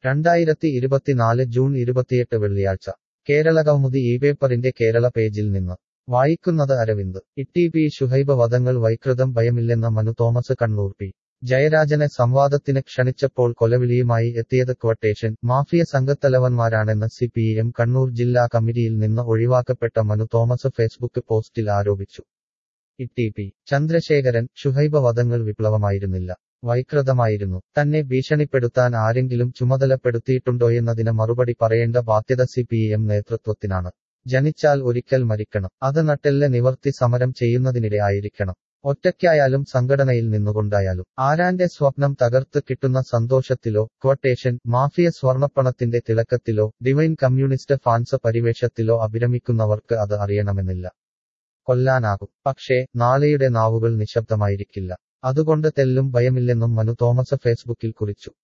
രണ്ടായിരത്തി ഇരുപത്തിനാല് ജൂൺ ഇരുപത്തിയെട്ട് വെള്ളിയാഴ്ച കേരള കൗമുദി ഈ പേപ്പറിന്റെ കേരള പേജിൽ നിന്ന് വായിക്കുന്നത് അരവിന്ദ് ഇട്ടി പി ശുഹൈബ വധങ്ങൾ വൈകൃതം ഭയമില്ലെന്ന മനു തോമസ് കണ്ണൂർ പി ജയരാജനെ സംവാദത്തിന് ക്ഷണിച്ചപ്പോൾ കൊലവിളിയുമായി എത്തിയത് ക്വട്ടേഷൻ മാഫിയ സംഘത്തലവന്മാരാണെന്ന് സി പി എം കണ്ണൂർ ജില്ലാ കമ്മിറ്റിയിൽ നിന്ന് ഒഴിവാക്കപ്പെട്ട മനു തോമസ് ഫേസ്ബുക്ക് പോസ്റ്റിൽ ആരോപിച്ചു ഇട്ടി പി ചന്ദ്രശേഖരൻ ശുഹൈബ വധങ്ങൾ വിപ്ലവമായിരുന്നില്ല വൈകൃതമായിരുന്നു തന്നെ ഭീഷണിപ്പെടുത്താൻ ആരെങ്കിലും ചുമതലപ്പെടുത്തിയിട്ടുണ്ടോയെന്നതിന് മറുപടി പറയേണ്ട ബാധ്യത സി പി എം നേതൃത്വത്തിനാണ് ജനിച്ചാൽ ഒരിക്കൽ മരിക്കണം അത് നട്ടെല്ല് നിവർത്തി സമരം ചെയ്യുന്നതിനിടെ ആയിരിക്കണം ഒറ്റയ്ക്കായാലും സംഘടനയിൽ നിന്നുകൊണ്ടായാലും ആരാന്റെ സ്വപ്നം തകർത്ത് കിട്ടുന്ന സന്തോഷത്തിലോ ക്വട്ടേഷൻ മാഫിയ സ്വർണപ്പണത്തിന്റെ തിളക്കത്തിലോ ഡിവൈൻ കമ്മ്യൂണിസ്റ്റ് ഫാൻസ് പരിവേഷത്തിലോ അഭിരമിക്കുന്നവർക്ക് അത് അറിയണമെന്നില്ല കൊല്ലാനാകും പക്ഷേ നാളെയുടെ നാവുകൾ നിശബ്ദമായിരിക്കില്ല അതുകൊണ്ട് തെല്ലും ഭയമില്ലെന്നും മനു തോമസ് ഫേസ്ബുക്കിൽ കുറിച്ചു